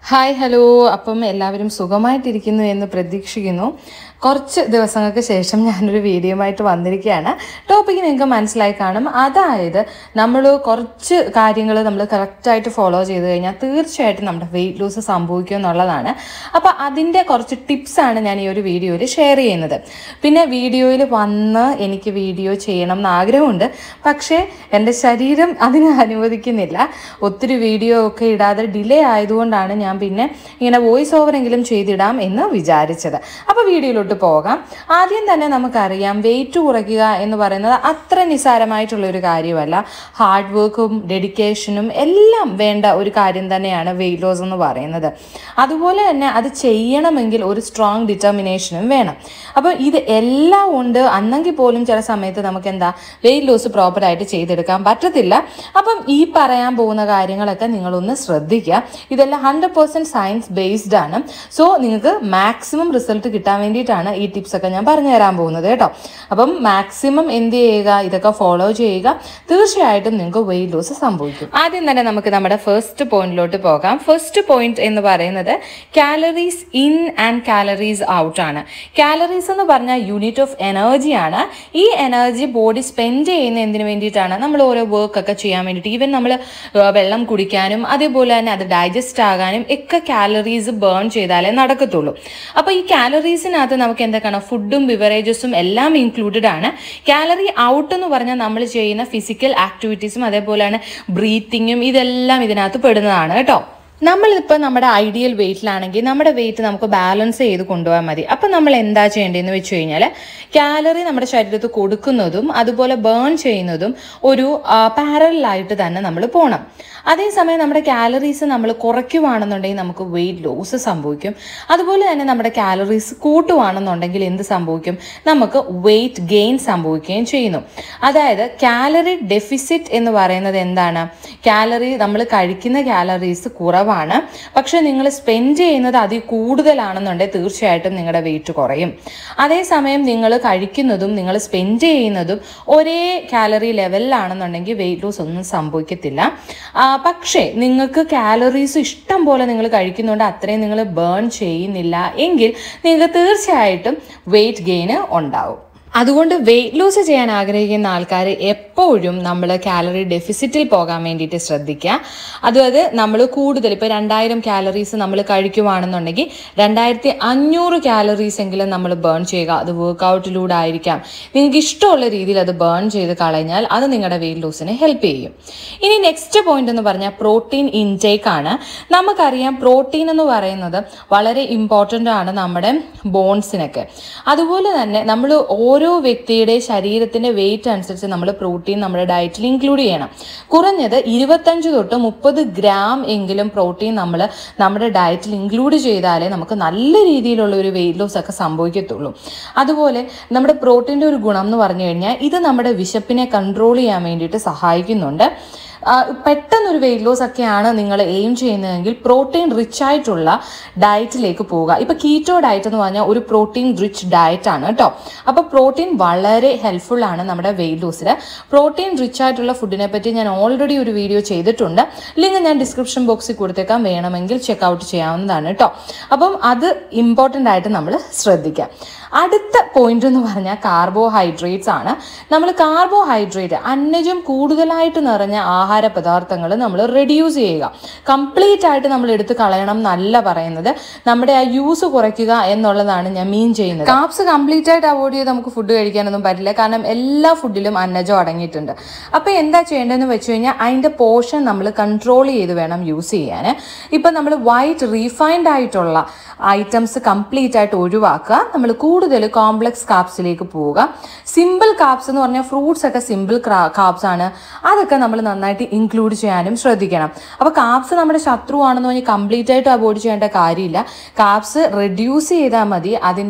hi hello അപ്പം എല്ലാവരും സുഖമായിട്ടിരിക്കുന്നു എന്ന് പ്രതീക്ഷിക്കുന്നു കുറച്ച് ദിവസങ്ങൾക്ക് ശേഷം ഞാനൊരു വീഡിയോയുമായിട്ട് വന്നിരിക്കുകയാണ് ടോപ്പിക്ക് നിങ്ങൾക്ക് മനസ്സിലായി കാണും അതായത് നമ്മൾ കുറച്ച് കാര്യങ്ങൾ നമ്മൾ കറക്റ്റായിട്ട് ഫോളോ ചെയ്ത് കഴിഞ്ഞാൽ തീർച്ചയായിട്ടും നമ്മുടെ വെയിറ്റ് ലൂസ് സംഭവിക്കും എന്നുള്ളതാണ് അപ്പോൾ അതിൻ്റെ കുറച്ച് ടിപ്സാണ് ഞാൻ ഈ ഒരു വീഡിയോയിൽ ഷെയർ ചെയ്യുന്നത് പിന്നെ വീഡിയോയിൽ വന്ന് എനിക്ക് വീഡിയോ ചെയ്യണം എന്ന് ആഗ്രഹമുണ്ട് പക്ഷേ എൻ്റെ ശരീരം അതിന് അനുവദിക്കുന്നില്ല ഒത്തിരി വീഡിയോ ഒക്കെ ഇടാതെ ഡിലേ ആയതുകൊണ്ടാണ് ഞാൻ പിന്നെ ഇങ്ങനെ വോയിസ് ഓവറെങ്കിലും ചെയ്തിടാം എന്ന് വിചാരിച്ചത് അപ്പോൾ വീഡിയോയിലോട്ട് പോകാം ആദ്യം തന്നെ നമുക്കറിയാം വെയിറ്റ് കുറയ്ക്കുക എന്ന് പറയുന്നത് അത്ര നിസ്സാരമായിട്ടുള്ള ഒരു കാര്യമല്ല ഹാർഡ് വർക്കും ഡെഡിക്കേഷനും എല്ലാം വേണ്ട ഒരു കാര്യം തന്നെയാണ് വെയിറ്റ് ലോസ് എന്ന് പറയുന്നത് അതുപോലെ തന്നെ അത് ചെയ്യണമെങ്കിൽ ഒരു സ്ട്രോങ് ഡിറ്റർമിനേഷനും വേണം അപ്പോൾ ഇത് എല്ലാം ഉണ്ട് അന്നെങ്കിൽ പോലും ചില സമയത്ത് നമുക്ക് എന്താ വെയിറ്റ് ലോസ് പ്രോപ്പറായിട്ട് ചെയ്തെടുക്കാൻ പറ്റത്തില്ല അപ്പം ഈ പറയാൻ പോകുന്ന കാര്യങ്ങളൊക്കെ നിങ്ങളൊന്ന് ശ്രദ്ധിക്കുക ഇതെല്ലാം ഹൺഡ്രഡ് പേഴ്സൻറ്റ് സയൻസ് ബേസ്ഡ് ആണ് സോ നിങ്ങൾക്ക് മാക്സിമം റിസൾട്ട് കിട്ടാൻ വേണ്ടിയിട്ടാണ് ഈ ടിപ്സ് ഒക്കെ ഞാൻ പറഞ്ഞു തരാൻ പോകുന്നത് കേട്ടോ അപ്പം മാക്സിമം എന്ത് ചെയ്യുക ഇതൊക്കെ ഫോളോ ചെയ്യുക തീർച്ചയായിട്ടും നിങ്ങൾക്ക് വെയിറ്റ് ലോസ് സംഭവിക്കും ആദ്യം തന്നെ നമുക്ക് നമ്മുടെ ഫസ്റ്റ് പോയിന്റിലോട്ട് പോകാം ഫസ്റ്റ് പോയിന്റ് എന്ന് പറയുന്നത് calories in and calories out ആണ് കാലറീസ് എന്ന് പറഞ്ഞാൽ യൂണിറ്റ് ഓഫ് എനർജി ആണ് ഈ എനർജി ബോഡി സ്പെൻഡ് ചെയ്യുന്ന എന്തിനു വേണ്ടിയിട്ടാണ് നമ്മൾ ഓരോ വർക്ക് ഒക്കെ ചെയ്യാൻ വേണ്ടിയിട്ട് ഈവൻ നമ്മൾ വെള്ളം കുടിക്കാനും അതേപോലെ തന്നെ അത് ഡൈജസ്റ്റ് ആകാനും ഒക്കെ കാലറീസ് ബേൺ ചെയ്താലേ നടക്കത്തുള്ളൂ അപ്പോൾ ഈ കാലറീസിനകത്ത് നമുക്ക് എന്തൊക്കെയാണ് ഫുഡും ബിവറേജസും എല്ലാം ഇൻക്ലൂഡഡ് ആണ് കാലറി ഔട്ട് എന്ന് പറഞ്ഞാൽ നമ്മൾ ചെയ്യുന്ന ഫിസിക്കൽ ആക്ടിവിറ്റീസും അതേപോലെ തന്നെ ബ്രീത്തിങ്ങും ഇതെല്ലാം ഇതിനകത്ത് പെടുന്നതാണ് കേട്ടോ നമ്മളിപ്പോൾ നമ്മുടെ ഐഡിയൽ വെയിറ്റിലാണെങ്കിൽ നമ്മുടെ വെയിറ്റ് നമുക്ക് ബാലൻസ് ചെയ്ത് കൊണ്ടുപോകാൻ മതി അപ്പം നമ്മൾ എന്താ ചെയ്യേണ്ടതെന്ന് വെച്ച് കഴിഞ്ഞാൽ കാലറി നമ്മുടെ ശരീരത്തിൽ കൊടുക്കുന്നതും അതുപോലെ ബേൺ ചെയ്യുന്നതും ഒരു പാരലായിട്ട് തന്നെ നമ്മൾ പോകണം അതേസമയം നമ്മുടെ കാലറീസ് നമ്മൾ കുറയ്ക്കുവാണെന്നുണ്ടെങ്കിൽ നമുക്ക് വെയിറ്റ് ലോസ് സംഭവിക്കും അതുപോലെ തന്നെ നമ്മുടെ കാലറീസ് കൂട്ടുവാണെന്നുണ്ടെങ്കിൽ എന്ത് സംഭവിക്കും നമുക്ക് വെയിറ്റ് ഗെയിൻ സംഭവിക്കുകയും ചെയ്യുന്നു അതായത് കാലറി ഡെഫിസിറ്റ് എന്ന് പറയുന്നത് എന്താണ് കാലറി നമ്മൾ കഴിക്കുന്ന കാലറീസ് കുറവാണ് പക്ഷെ നിങ്ങൾ സ്പെൻഡ് ചെയ്യുന്നത് അതിൽ കൂടുതലാണെന്നുണ്ടെങ്കിൽ തീർച്ചയായിട്ടും നിങ്ങളുടെ വെയിറ്റ് കുറയും അതേസമയം നിങ്ങൾ കഴിക്കുന്നതും നിങ്ങൾ സ്പെൻഡ് ചെയ്യുന്നതും ഒരേ കാലറി ലെവലിലാണെന്നുണ്ടെങ്കിൽ വെയിറ്റ് ലോസ് ഒന്നും സംഭവിക്കത്തില്ല ആ, പക്ഷേ നിങ്ങൾക്ക് കാലറീസ് ഇഷ്ടം പോലെ നിങ്ങൾ കഴിക്കുന്നുണ്ട് അത്രയും നിങ്ങൾ ബേൺ ചെയ്യുന്നില്ല എങ്കിൽ നിങ്ങൾക്ക് തീർച്ചയായിട്ടും വെയിറ്റ് ഗെയിന് ഉണ്ടാവും അതുകൊണ്ട് വെയിറ്റ് ലോസ് ചെയ്യാൻ ആഗ്രഹിക്കുന്ന ആൾക്കാർ എപ്പോഴും നമ്മൾ കാലറി ഡെഫിസിറ്റിൽ പോകാൻ വേണ്ടിയിട്ട് ശ്രദ്ധിക്കുക അതായത് നമ്മൾ കൂടുതൽ ഇപ്പോൾ രണ്ടായിരം കാലറീസ് നമ്മൾ കഴിക്കുവാണെന്നുണ്ടെങ്കിൽ രണ്ടായിരത്തി അഞ്ഞൂറ് കാലറീസ് എങ്കിലും നമ്മൾ ബേൺ ചെയ്യുക അത് വർക്കൗട്ടിലൂടെ ആയിരിക്കാം നിങ്ങൾക്ക് ഇഷ്ടമുള്ള രീതിയിൽ അത് ബേൺ ചെയ്ത് കളഞ്ഞാൽ അത് നിങ്ങളുടെ വെയിറ്റ് ലോസിനെ ഹെൽപ്പ് ചെയ്യും ഇനി നെക്സ്റ്റ് പോയിന്റ് എന്ന് പറഞ്ഞാൽ പ്രോട്ടീൻ ഇൻടേക്ക് ആണ് നമുക്കറിയാം പ്രോട്ടീൻ എന്ന് പറയുന്നത് വളരെ ഇമ്പോർട്ടൻ്റ് ആണ് നമ്മുടെ ബോൺസിനൊക്കെ അതുപോലെ തന്നെ നമ്മൾ ഓരോ വ്യക്തിയുടെ ശരീരത്തിന്റെ വെയിറ്റ് അനുസരിച്ച് നമ്മൾ പ്രോട്ടീൻ നമ്മുടെ ഡയറ്റിൽ ഇൻക്ലൂഡ് ചെയ്യണം കുറഞ്ഞത് ഇരുപത്തഞ്ച് തൊട്ട് മുപ്പത് ഗ്രാം എങ്കിലും പ്രോട്ടീൻ നമ്മൾ നമ്മുടെ ഡയറ്റിൽ ഇൻക്ലൂഡ് ചെയ്താലേ നമുക്ക് നല്ല രീതിയിലുള്ള ഒരു വെയിറ്റ് ലോസ് ഒക്കെ സംഭവിക്കത്തുള്ളൂ അതുപോലെ നമ്മുടെ പ്രോട്ടീൻ്റെ ഒരു ഗുണം എന്ന് പറഞ്ഞു കഴിഞ്ഞാൽ ഇത് നമ്മുടെ വിശപ്പിനെ കൺട്രോൾ ചെയ്യാൻ വേണ്ടിയിട്ട് സഹായിക്കുന്നുണ്ട് ആ, പെട്ടെന്നൊരു വെയിറ്റ് ലോസ് ഒക്കെയാണ് നിങ്ങൾ എയിം ചെയ്യുന്നതെങ്കിൽ പ്രോട്ടീൻ റിച്ച് ആയിട്ടുള്ള ഡയറ്റിലേക്ക് പോവുക ഇപ്പൊ കീറ്റോ ഡയറ്റ് എന്ന് പറഞ്ഞാൽ ഒരു പ്രോട്ടീൻ റിച്ച് ഡയറ്റ് ആണ് കേട്ടോ അപ്പൊ പ്രോട്ടീൻ വളരെ ഹെൽപ്ഫുൾ ആണ് നമ്മുടെ വെയിറ്റ് ലോസിൽ പ്രോട്ടീൻ റിച്ച് ആയിട്ടുള്ള ഫുഡിനെ പറ്റി ഞാൻ ഓൾറെഡി ഒരു വീഡിയോ ചെയ്തിട്ടുണ്ട് ലിങ്ക് ഞാൻ ഡിസ്ക്രിപ്ഷൻ ബോക്സിൽ കൊടുത്തേക്കാൻ വേണമെങ്കിൽ ചെക്ക് ഔട്ട് ചെയ്യാവുന്നതാണ് കേട്ടോ അപ്പം അത് ഇമ്പോർട്ടൻ്റ് ആയിട്ട് നമ്മൾ ശ്രദ്ധിക്കാം അടുത്ത പോയിന്റ് എന്ന് പറഞ്ഞാൽ കാർബോഹൈഡ്രേറ്റ്സ് ആണ് നമ്മൾ കാർബോഹൈഡ്രേറ്റ് അന്നജം കൂടുതലായിട്ട് നിറഞ്ഞ ആഹാര പദാർത്ഥങ്ങൾ നമ്മൾ റെഡ്യൂസ് ചെയ്യുക കംപ്ലീറ്റ് ആയിട്ട് നമ്മൾ എടുത്ത് കളയണം എന്നല്ല പറയുന്നത് നമ്മുടെ ആ യൂസ് കുറയ്ക്കുക എന്നുള്ളതാണ് ഞാൻ മീൻ ചെയ്യുന്നത് കാപ്സ് കംപ്ലീറ്റ് ആയിട്ട് അവോയ്ഡ് ചെയ്ത് നമുക്ക് ഫുഡ് കഴിക്കാനൊന്നും പറ്റില്ല കാരണം എല്ലാ ഫുഡിലും അന്നജം അടങ്ങിയിട്ടുണ്ട് അപ്പോൾ എന്താ ചെയ്യേണ്ടതെന്ന് വെച്ച് കഴിഞ്ഞാൽ അതിൻ്റെ പോർഷൻ നമ്മൾ കൺട്രോൾ ചെയ്ത് വേണം യൂസ് ചെയ്യാൻ ഇപ്പം നമ്മൾ വൈറ്റ് റീഫൈൻഡ് ആയിട്ടുള്ള ഐറ്റംസ് കംപ്ലീറ്റ് ആയിട്ട് ഒഴിവാക്കുക നമ്മൾ കൂടുതൽ കോംപ്ലക്സ് കാപ്സിലേക്ക് പോവുക സിമ്പിൾ കാപ്സ് എന്ന് പറഞ്ഞാൽ ഫ്രൂട്ട്സ് ഒക്കെ സിമ്പിൾ കാപ്സ് ആണ് അതൊക്കെ നമ്മൾ നന്നായിട്ട് ഇൻക്ലൂഡ് ചെയ്യാനും ശ്രദ്ധിക്കണം അപ്പോൾ കാപ്സ് നമ്മുടെ ശത്രുവാണെന്ന് പറഞ്ഞ് കംപ്ലീറ്റ് ആയിട്ട് അവോയ്ഡ് ചെയ്യേണ്ട കാര്യമില്ല കാപ്സ് റെഡ്യൂസ് ചെയ്താൽ മതി അതിൻ്റെ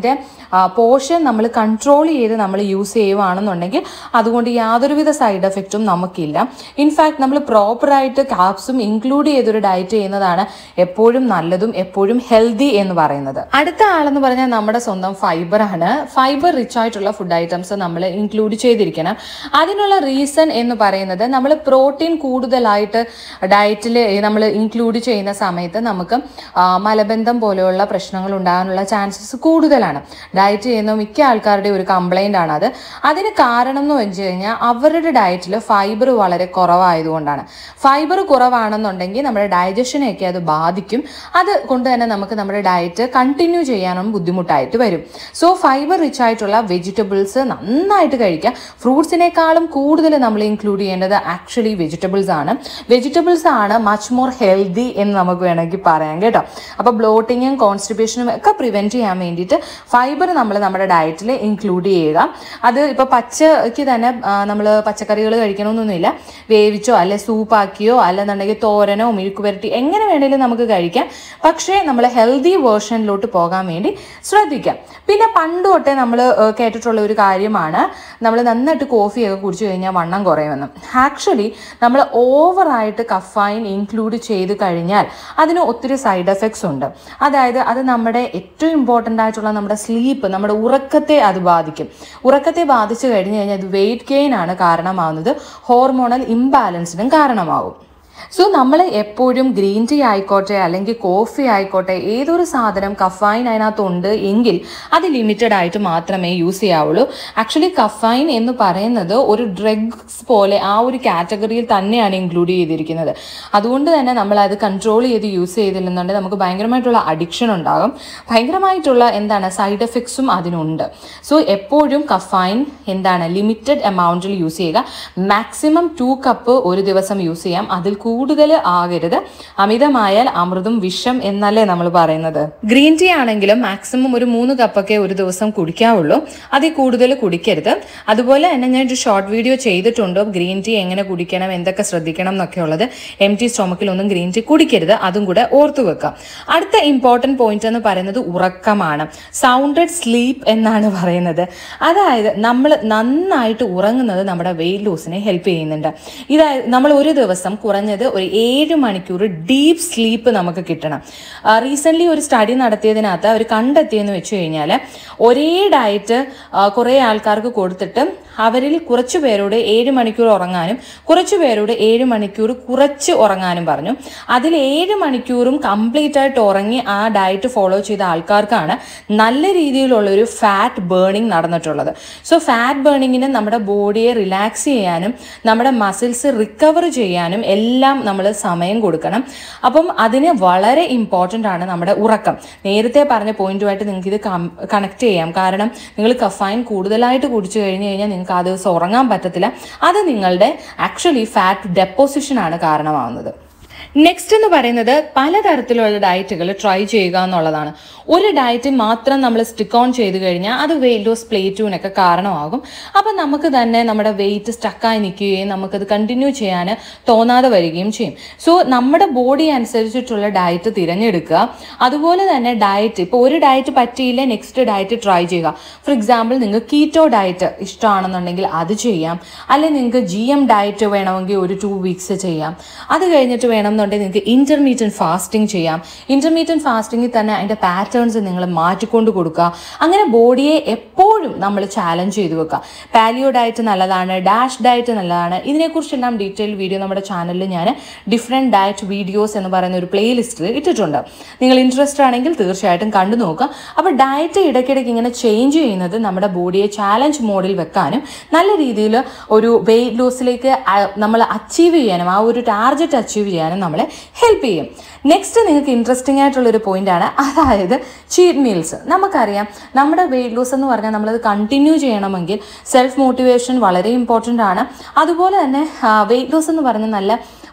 പോർഷൻ നമ്മൾ കൺട്രോൾ ചെയ്ത് നമ്മൾ യൂസ് ചെയ്യുവാണെന്നുണ്ടെങ്കിൽ അതുകൊണ്ട് യാതൊരുവിധ സൈഡ് എഫക്റ്റും നമുക്കില്ല ഇൻഫാക്ട് നമ്മൾ പ്രോപ്പറായിട്ട് കാപ്സും ഇൻക്ലൂഡ് ചെയ്തൊരു ഡയറ്റ് ചെയ്യുന്നതാണ് എപ്പോഴും നല്ലതും എപ്പോഴും ഹെൽത്തി എന്ന് പറയുന്നത് അടുത്ത ആളെന്ന് പറഞ്ഞാൽ നമ്മുടെ സ്വന്തം ഫൈബർ ആണ് ഫൈബർ റിച്ച് ആയിട്ടുള്ള ഫുഡ് ഐറ്റംസ് നമ്മൾ ഇൻക്ലൂഡ് ചെയ്തിരിക്കണം അതിനുള്ള റീസൺ എന്ന് പറയുന്നത് നമ്മൾ പ്രോട്ടീൻ കൂടുതലായിട്ട് ഡയറ്റിൽ നമ്മൾ ഇൻക്ലൂഡ് ചെയ്യുന്ന സമയത്ത് നമുക്ക് ആ, മലബന്ധം പോലെയുള്ള പ്രശ്നങ്ങൾ ഉണ്ടാകാനുള്ള ചാൻസസ് കൂടുതലാണ് ഡയറ്റ് ചെയ്യുന്ന മിക്ക ആൾക്കാരുടെ ഒരു കംപ്ലൈൻ്റ് ആണ് അത് അതിന് കാരണം എന്ന് വെച്ച് കഴിഞ്ഞാൽ അവരുടെ ഡയറ്റിൽ ഫൈബർ വളരെ കുറവായതുകൊണ്ടാണ് ഫൈബർ കുറവാണെന്നുണ്ടെങ്കിൽ നമ്മുടെ ഡൈജഷനെയൊക്കെ അത് ബാധിക്കും അത് കൊണ്ട് തന്നെ നമുക്ക് നമ്മുടെ ഡയറ്റ് കണ്ടിന്യൂ ചെയ്യാനും ബുദ്ധിമുട്ടായിട്ട് വരും സോ ഫൈബർ റിച്ച് ആയിട്ടുള്ള വെജിറ്റബിൾസ് നന്നായിട്ട് കഴിക്കുക ഫ്രൂട്ട്സിനേക്കാളും കൂടുതൽ നമ്മൾ ഇൻക്ലൂഡ് ചെയ്യേണ്ടത് ആക്ച്വലി വെജിറ്റബിൾസ് ആണ് വെജിറ്റബിൾസ് ആണ് മച്ച് മോർ ഹെൽത്തി എന്ന് നമുക്ക് വേണമെങ്കിൽ പറയാം കേട്ടോ അപ്പോൾ ബ്ലോട്ടിങ്ങും കോൺസ്റ്റിപ്പേഷനും ഒക്കെ പ്രിവെൻറ്റ് ചെയ്യാൻ വേണ്ടിയിട്ട് ഫൈബർ നമ്മൾ നമ്മുടെ ഡയറ്റിൽ ഇൻക്ലൂഡ് ചെയ്യുക അത് ഇപ്പോൾ പച്ചയ്ക്ക് തന്നെ നമ്മൾ പച്ചക്കറികൾ കഴിക്കണമെന്നൊന്നുമില്ല വേവിച്ചോ അല്ലെ സൂപ്പാക്കിയോ അല്ലെന്നുണ്ടെങ്കിൽ തോരനോ മെഴുക്ക് പുരട്ടി എങ്ങനെ വേണേലും നമുക്ക് കഴിക്കാം പക്ഷേ നമ്മൾ ഹെൽത്തി വേർഷനിലോട്ട് പോകാൻ വേണ്ടി ശ്രദ്ധിക്കാം പിന്നെ പണ്ട് തൊട്ടേ നമ്മൾ കേട്ടിട്ടുള്ള ഒരു കാര്യമാണ് നമ്മൾ നന്നായിട്ട് കോഫിയൊക്കെ കുടിച്ചു കഴിഞ്ഞാൽ വണ്ണം കുറയുമെന്ന് ആക്ച്വലി നമ്മൾ ഓവറായിട്ട് കഫൈൻ ഇൻക്ലൂഡ് ചെയ്ത് കഴിഞ്ഞാൽ അതിന് ഒത്തിരി സൈഡ് എഫക്ട്സ് ഉണ്ട് അതായത് അത് നമ്മുടെ ഏറ്റവും ഇമ്പോർട്ടൻ്റ് ആയിട്ടുള്ള നമ്മുടെ സ്ലീപ്പ് നമ്മുടെ ഉറക്കത്തെ അത് ബാധിക്കും ഉറക്കത്തെ ബാധിച്ചു കഴിഞ്ഞു കഴിഞ്ഞാൽ അത് വെയിറ്റ് ഗെയിൻ ആണ് കാരണമാവുന്നത് ഹോർമോണൽ ഇംബാലൻസിനും കാരണമാവും സോ നമ്മൾ എപ്പോഴും ഗ്രീൻ ടീ ആയിക്കോട്ടെ അല്ലെങ്കിൽ കോഫി ആയിക്കോട്ടെ ഏതൊരു സാധനം കഫൈൻ അതിനകത്തുണ്ട് എങ്കിൽ അത് ലിമിറ്റഡ് ആയിട്ട് മാത്രമേ യൂസ് ചെയ്യാവുള്ളൂ ആക്ച്വലി കഫൈൻ എന്ന് പറയുന്നത് ഒരു ഡ്രഗ്സ് പോലെ ആ ഒരു കാറ്റഗറിയിൽ തന്നെയാണ് ഇൻക്ലൂഡ് ചെയ്തിരിക്കുന്നത് അതുകൊണ്ട് തന്നെ നമ്മൾ അത് കൺട്രോൾ ചെയ്ത് യൂസ് ചെയ്തില്ലെന്നുണ്ടെങ്കിൽ നമുക്ക് ഭയങ്കരമായിട്ടുള്ള അഡിക്ഷൻ ഉണ്ടാകും ഭയങ്കരമായിട്ടുള്ള എന്താണ് സൈഡ് എഫക്ട്സും അതിനുണ്ട് സോ എപ്പോഴും കഫൈൻ എന്താണ് ലിമിറ്റഡ് എമൗണ്ടിൽ യൂസ് ചെയ്യുക മാക്സിമം ടു കപ്പ് ഒരു ദിവസം യൂസ് ചെയ്യാം അതിൽ കൂടുതൽ ആകരുത് അമിതമായാൽ അമൃതും വിഷം എന്നല്ലേ നമ്മൾ പറയുന്നത് ഗ്രീൻ ടീ ആണെങ്കിലും മാക്സിമം ഒരു മൂന്ന് കപ്പൊക്കെ ഒരു ദിവസം കുടിക്കാവുള്ളൂ അതിൽ കൂടുതൽ കുടിക്കരുത് അതുപോലെ തന്നെ ഞാൻ ഒരു ഷോർട്ട് വീഡിയോ ചെയ്തിട്ടുണ്ട് ഗ്രീൻ ടീ എങ്ങനെ കുടിക്കണം എന്തൊക്കെ ശ്രദ്ധിക്കണം എന്നൊക്കെ ഉള്ളത് എം ടി സ്റ്റൊമക്കിലൊന്നും ഗ്രീൻ ടീ കുടിക്കരുത് അതും കൂടെ ഓർത്തു വെക്കാം അടുത്ത ഇമ്പോർട്ടൻറ്റ് പോയിന്റ് എന്ന് പറയുന്നത് ഉറക്കമാണ് സൗണ്ടഡ് സ്ലീപ്പ് എന്നാണ് പറയുന്നത് അതായത് നമ്മൾ നന്നായിട്ട് ഉറങ്ങുന്നത് നമ്മുടെ വെയിറ്റ് ലോസിനെ ഹെൽപ്പ് ചെയ്യുന്നുണ്ട് ഇതായത് നമ്മൾ ഒരു ദിവസം കുറഞ്ഞത് ഒരു ഏഴ് മണിക്കൂർ ഡീപ്പ് സ്ലീപ്പ് നമുക്ക് കിട്ടണം റീസെൻ്റ്ലി ഒരു സ്റ്റഡി നടത്തിയതിനകത്ത് അവർ കണ്ടെത്തിയെന്ന് വെച്ച് കഴിഞ്ഞാൽ ഒരേ ഡയറ്റ് കുറേ ആൾക്കാർക്ക് കൊടുത്തിട്ട് അവരിൽ കുറച്ചു പേരോട് ഏഴ് മണിക്കൂർ ഉറങ്ങാനും കുറച്ചു പേരോട് ഏഴ് മണിക്കൂർ കുറച്ച് ഉറങ്ങാനും പറഞ്ഞു അതിൽ ഏഴ് മണിക്കൂറും കംപ്ലീറ്റ് ആയിട്ട് ഉറങ്ങി ആ ഡയറ്റ് ഫോളോ ചെയ്ത ആൾക്കാർക്കാണ് നല്ല രീതിയിലുള്ള ഒരു ഫാറ്റ് ബേണിംഗ് നടന്നിട്ടുള്ളത് സോ ഫാറ്റ് ബേണിങ്ങിന് നമ്മുടെ ബോഡിയെ റിലാക്സ് ചെയ്യാനും നമ്മുടെ മസിൽസ് റിക്കവർ ചെയ്യാനും എല്ലാം നമ്മൾ സമയം കൊടുക്കണം അപ്പം അതിന് വളരെ ഇമ്പോർട്ടൻ്റ് ആണ് നമ്മുടെ ഉറക്കം നേരത്തെ പറഞ്ഞ പോയിന്റുമായിട്ട് നിങ്ങൾക്ക് ഇത് കണക്ട് ചെയ്യാം കാരണം നിങ്ങൾ കഫൈൻ കൂടുതലായിട്ട് കുടിച്ചു കഴിഞ്ഞ് കഴിഞ്ഞാൽ നിങ്ങൾക്ക് ആ ദിവസം ഉറങ്ങാൻ പറ്റത്തില്ല അത് നിങ്ങളുടെ ആക്ച്വലി ഫാറ്റ് ഡെപ്പോസിഷൻ ആണ് കാരണമാവുന്നത് നെക്സ്റ്റ് എന്ന് പറയുന്നത് പലതരത്തിലുള്ള ഡയറ്റുകൾ ട്രൈ ചെയ്യുക എന്നുള്ളതാണ് ഒരു ഡയറ്റ് മാത്രം നമ്മൾ സ്റ്റിക്ക് ഓൺ ചെയ്ത് കഴിഞ്ഞാൽ അത് വെയിറ്റ് ലോസ് പ്ലേറ്റൂനൊക്കെ കാരണമാകും അപ്പം നമുക്ക് തന്നെ നമ്മുടെ വെയിറ്റ് സ്റ്റക്കായി നിൽക്കുകയും നമുക്കത് കണ്ടിന്യൂ ചെയ്യാൻ തോന്നാതെ വരികയും ചെയ്യും സോ നമ്മുടെ ബോഡി അനുസരിച്ചിട്ടുള്ള ഡയറ്റ് തിരഞ്ഞെടുക്കുക അതുപോലെ തന്നെ ഡയറ്റ് ഇപ്പോൾ ഒരു ഡയറ്റ് പറ്റിയില്ല നെക്സ്റ്റ് ഡയറ്റ് ട്രൈ ചെയ്യുക ഫോർ എക്സാമ്പിൾ നിങ്ങൾക്ക് കീറ്റോ ഡയറ്റ് ഇഷ്ടമാണെന്നുണ്ടെങ്കിൽ അത് ചെയ്യാം അല്ലെങ്കിൽ നിങ്ങൾക്ക് ജി എം ഡയറ്റ് വേണമെങ്കിൽ ഒരു ടു വീക്സ് ചെയ്യാം അത് കഴിഞ്ഞിട്ട് വേണമെന്നുണ്ടെങ്കിൽ നിങ്ങൾക്ക് ഇൻ്റർമീഡിയറ്റ് ഫാസ്റ്റിംഗ് ചെയ്യാം ഇൻ്റർമീഡിയറ്റ് ഫാസ്റ്റിങ്ങിൽ തന്നെ അതിൻ്റെ പാറ്റേൺസ് നിങ്ങൾ മാറ്റിക്കൊണ്ട് കൊടുക്കുക അങ്ങനെ ബോഡിയെ എപ്പോഴും നമ്മൾ ചാലഞ്ച് ചെയ്ത് വെക്കുക പാലിയോ ഡയറ്റ് നല്ലതാണ് ഡാഷ് ഡയറ്റ് നല്ലതാണ് ഇതിനെക്കുറിച്ചെല്ലാം ഡീറ്റെയിൽ വീഡിയോ നമ്മുടെ ചാനലിൽ ഞാൻ ഡിഫറെൻറ്റ് ഡയറ്റ് വീഡിയോസ് എന്ന് പറയുന്ന ഒരു പ്ലേലിസ്റ്റിൽ ഇട്ടിട്ടുണ്ട് നിങ്ങൾ ഇൻട്രസ്റ്റ് ആണെങ്കിൽ തീർച്ചയായിട്ടും കണ്ടു നോക്കുക അപ്പോൾ ഡയറ്റ് ഇടയ്ക്കിടയ്ക്ക് ഇങ്ങനെ ചേഞ്ച് ചെയ്യുന്നത് നമ്മുടെ ബോഡിയെ ചാലഞ്ച് മോഡിൽ വെക്കാനും നല്ല രീതിയിൽ ഒരു വെയിറ്റ് ലോസിലേക്ക് നമ്മൾ അച്ചീവ് ചെയ്യാനും ആ ഒരു ടാർഗറ്റ് അച്ചീവ് ചെയ്യാനും നമ്മളെ ഹെൽപ്പ് ചെയ്യും നെക്സ്റ്റ് നിങ്ങൾക്ക് ഇൻട്രസ്റ്റിംഗ് ആയിട്ടുള്ള ഒരു പോയിന്റ് ആണ് അതായത് ചീറ്റ് മീൽസ് നമുക്കറിയാം നമ്മുടെ വെയിറ്റ് ലോസ് എന്ന് പറഞ്ഞാൽ നമ്മളത് കണ്ടിന്യൂ ചെയ്യണമെങ്കിൽ സെൽഫ് മോട്ടിവേഷൻ വളരെ ഇമ്പോർട്ടൻ്റ് ആണ് അതുപോലെ തന്നെ വെയിറ്റ് ലോസ് എന്ന് പറഞ്ഞാൽ നല്ല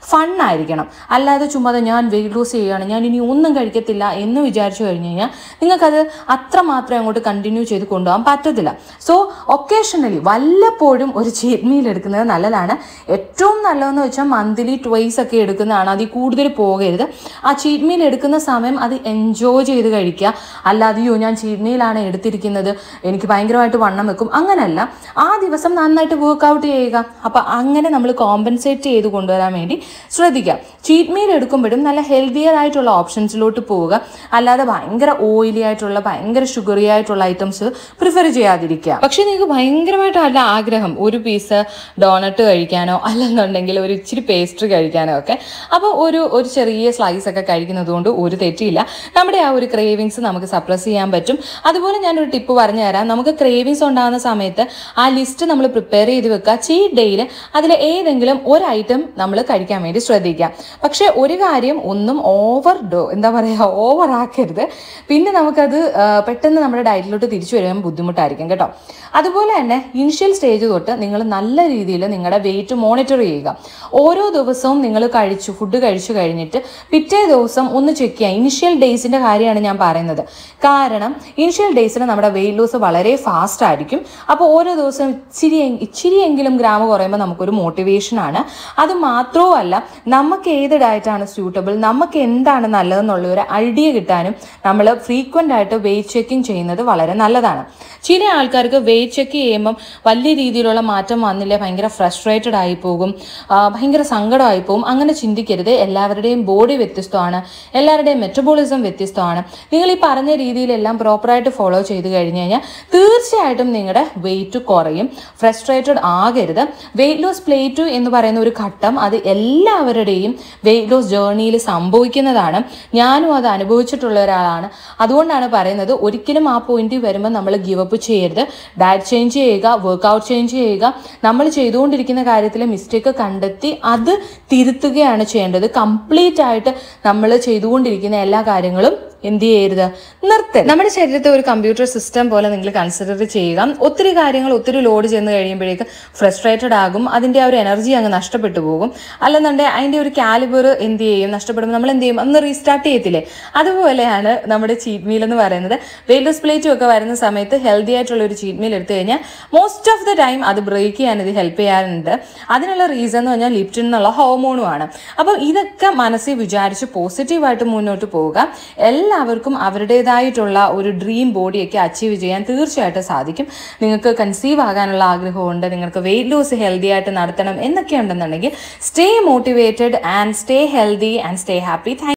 ഫണ്ണായിരിക്കണം അല്ലാതെ ചുമ്മാതെ ഞാൻ വെയിറ്റ് ലോസ് ചെയ്യുകയാണ് ഞാൻ ഇനി ഒന്നും കഴിക്കത്തില്ല എന്ന് വിചാരിച്ചു കഴിഞ്ഞ് കഴിഞ്ഞാൽ നിങ്ങൾക്കത് അത്രമാത്രം അങ്ങോട്ട് കണ്ടിന്യൂ ചെയ്ത് കൊണ്ടുപോകാൻ പറ്റത്തില്ല സോ ഒക്കേഷണലി വല്ലപ്പോഴും ഒരു ചീറ്റ് മീൽ എടുക്കുന്നത് നല്ലതാണ് ഏറ്റവും നല്ലതെന്ന് വെച്ചാൽ മന്ത്ലി ട്വൈസ് ഒക്കെ എടുക്കുന്നതാണ് അതിൽ കൂടുതൽ പോകരുത് ആ ചീറ്റ് മീൽ എടുക്കുന്ന സമയം അത് എൻജോയ് ചെയ്ത് കഴിക്കുക അല്ലാതെ അയ്യോ ഞാൻ ചീറ്റ് മീലാണ് എടുത്തിരിക്കുന്നത് എനിക്ക് ഭയങ്കരമായിട്ട് വണ്ണം വെക്കും അങ്ങനെയല്ല ആ ദിവസം നന്നായിട്ട് വർക്കൗട്ട് ചെയ്യുക അപ്പം അങ്ങനെ നമ്മൾ കോമ്പൻസേറ്റ് ചെയ്ത് കൊണ്ടുവരാൻ വേണ്ടി ശ്രദ്ധിക്കുക ചീറ്റ് മീൽ എടുക്കുമ്പോഴും നല്ല ഹെൽത്തിയർ ആയിട്ടുള്ള ഓപ്ഷൻസിലോട്ട് പോവുക അല്ലാതെ ഭയങ്കര ഓയിലി ആയിട്ടുള്ള ഭയങ്കര ഷുഗറി ആയിട്ടുള്ള ഐറ്റംസ് പ്രിഫർ ചെയ്യാതിരിക്കുക പക്ഷെ നിങ്ങൾക്ക് ഭയങ്കരമായിട്ട് നല്ല ആഗ്രഹം ഒരു പീസ് ഡോണട്ട് കഴിക്കാനോ അല്ലെന്നുണ്ടെങ്കിൽ ഒരു ഇച്ചിരി പേസ്ട്രി കഴിക്കാനോ ഒക്കെ അപ്പോൾ ഒരു ഒരു ചെറിയ സ്ലൈസ് ഒക്കെ കഴിക്കുന്നത് കൊണ്ട് ഒരു തെറ്റിയില്ല നമ്മുടെ ആ ഒരു ക്രേവിങ്സ് നമുക്ക് സപ്രസ് ചെയ്യാൻ പറ്റും അതുപോലെ ഞാനൊരു ടിപ്പ് പറഞ്ഞു തരാം നമുക്ക് ക്രേവിങ്സ് ഉണ്ടാകുന്ന സമയത്ത് ആ ലിസ്റ്റ് നമ്മൾ പ്രിപ്പയർ ചെയ്ത് വെക്കുക ചീറ്റ് ഡേയിൽ അതിൽ ഏതെങ്കിലും ഒരു ഐറ്റം നമ്മൾ കഴിക്കാൻ വേണ്ടി ശ്രദ്ധിക്കുക പക്ഷേ ഒരു കാര്യം ഒന്നും ഓവർ ഡോ എന്താ പറയുക ഓവർ ആക്കരുത് പിന്നെ നമുക്കത് ആ, പെട്ടെന്ന് നമ്മുടെ ഡയറ്റിലോട്ട് തിരിച്ചു വരുവാൻ ബുദ്ധിമുട്ടായിരിക്കും കേട്ടോ അതുപോലെ തന്നെ ഇനിഷ്യൽ സ്റ്റേജ് തൊട്ട് നിങ്ങൾ നല്ല രീതിയിൽ നിങ്ങളുടെ വെയിറ്റ് മോണിറ്റർ ചെയ്യുക ഓരോ ദിവസവും നിങ്ങൾ കഴിച്ചു ഫുഡ് കഴിച്ചു കഴിഞ്ഞിട്ട് പിറ്റേ ദിവസം ഒന്ന് ചെക്ക് ചെയ്യുക ഇനിഷ്യൽ ഡേയ്സിൻ്റെ കാര്യമാണ് ഞാൻ പറയുന്നത് കാരണം ഇനിഷ്യൽ ഡേയ്സിൽ നമ്മുടെ വെയിറ്റ് ലോസ് വളരെ ഫാസ്റ്റ് ആയിരിക്കും അപ്പോൾ ഓരോ ദിവസം ഇച്ചിരി ഇച്ചിരിയെങ്കിലും ഗ്രാം കുറയുമ്പോൾ നമുക്കൊരു മോട്ടിവേഷൻ ആണ് അത് മാത്രവുമല്ല നമുക്ക് ഏത് ഡയറ്റാണ് സ്യൂട്ടബിൾ നമുക്ക് എന്താണ് നല്ലതെന്നുള്ള ഒരു ഐഡിയ കിട്ടാനും നമ്മൾ ഫ്രീക്വൻ്റ് ആയിട്ട് വെയിറ്റ് ചെക്കിങ് ചെയ്യുന്നത് വളരെ നല്ലതാണ് ചില ആൾക്കാർക്ക് വെയിറ്റ് ചെക്ക് ചെയ്യുമ്പം വലിയ രീതിയിലുള്ള മാറ്റം വന്നില്ല ഭയങ്കര ഫ്രസ്ട്രേറ്റഡ് ആയി പോകും ആ, ഭയങ്കര സങ്കടമായി പോകും അങ്ങനെ ചിന്തിക്കരുത് എല്ലാവരുടെയും ബോഡി വ്യത്യസ്തമാണ് എല്ലാവരുടെയും മെറ്റബോളിസം വ്യത്യസ്തമാണ് നിങ്ങൾ ഈ പറഞ്ഞ രീതിയിലെല്ലാം പ്രോപ്പറായിട്ട് ഫോളോ ചെയ്ത് കഴിഞ്ഞ് കഴിഞ്ഞാൽ തീർച്ചയായിട്ടും നിങ്ങളുടെ വെയിറ്റ് കുറയും ഫ്രസ്ട്രേറ്റഡ് ആകരുത് വെയിറ്റ് ലോസ് പ്ലേറ്റു എന്ന് പറയുന്ന ഒരു ഘട്ടം അത് എല്ലാവരുടെയും വെയിറ്റ് ലോസ് ജേർണിയിൽ സംഭവിക്കുന്നതാണ് ഞാനും അത് അനുഭവിച്ചിട്ടുള്ള ഒരാളാണ് അതുകൊണ്ടാണ് പറയുന്നത് ഒരിക്കലും ആ പോയിന്റിൽ വരുമ്പോൾ നമ്മൾ ഗിവ് അപ്പ് ചെയ്യരുത് ഡയറ്റ് ചേഞ്ച് ചെയ്യുക വർക്കൗട്ട് ചേഞ്ച് ചെയ്യുക നമ്മൾ ചെയ്തുകൊണ്ടിരിക്കുന്ന കാര്യത്തിൽ മിസ്റ്റേക്ക് കണ്ടെത്തി അത് തിരുത്തുകയാണ് ചെയ്യേണ്ടത് കംപ്ലീറ്റ് ആയിട്ട് നമ്മൾ ചെയ്തുകൊണ്ടിരിക്കുന്ന എല്ലാ കാര്യങ്ങളും എന്ത് ചെയ്യരുത് നിർത്തരുത് നമ്മുടെ ശരീരത്തെ ഒരു കമ്പ്യൂട്ടർ സിസ്റ്റം പോലെ നിങ്ങൾ കൺസിഡർ ചെയ്യുക ഒത്തിരി കാര്യങ്ങൾ ഒത്തിരി ലോഡ് ചെന്ന് കഴിയുമ്പോഴേക്ക് ഫ്രസ്ട്രേറ്റഡ് ആകും അതിൻ്റെ ആ ഒരു എനർജി അങ്ങ് നഷ്ടപ്പെട്ടു പോകും അല്ലെന്നുണ്ടെങ്കിൽ അതിൻ്റെ ഒരു കാലിബർ എന്ത് ചെയ്യും നഷ്ടപ്പെടുമ്പോൾ നമ്മൾ എന്ത് ചെയ്യും അന്ന് റീസ്റ്റാർട്ട് ചെയ്യത്തില്ലേ അതുപോലെയാണ് നമ്മുടെ ചീറ്റ് മീൽ എന്ന് പറയുന്നത് വെയിറ്റ് ലോസ് പ്ലേറ്റും ഒക്കെ വരുന്ന സമയത്ത് ഹെൽത്തി ആയിട്ടുള്ള ഒരു ചീറ്റ് മീൽ എടുത്തു കഴിഞ്ഞാൽ മോസ്റ്റ് ഓഫ് ദ ടൈം അത് ബ്രേക്ക് ചെയ്യാൻ ഇത് ഹെൽപ്പ് ചെയ്യാറുണ്ട് അതിനുള്ള റീസൺ എന്ന് പറഞ്ഞാൽ ലിപ്റ്റിൻ എന്നുള്ള ഹോർമോണുമാണ് അപ്പം ഇതൊക്കെ മനസ്സിൽ വിചാരിച്ച് പോസിറ്റീവായിട്ട് മുന്നോട്ട് പോവുക എല്ലാവർക്കും അവരുടേതായിട്ടുള്ള ഒരു ഡ്രീം ബോഡിയൊക്കെ അച്ചീവ് ചെയ്യാൻ തീർച്ചയായിട്ടും സാധിക്കും നിങ്ങൾക്ക് കൺസീവ് ആകാനുള്ള ആഗ്രഹമുണ്ട് നിങ്ങൾക്ക് വെയിറ്റ് ലോസ് ഹെൽത്തി ആയിട്ട് നടത്തണം എന്നൊക്കെ ഉണ്ടെന്നുണ്ടെങ്കിൽ stay motivated and stay healthy and stay happy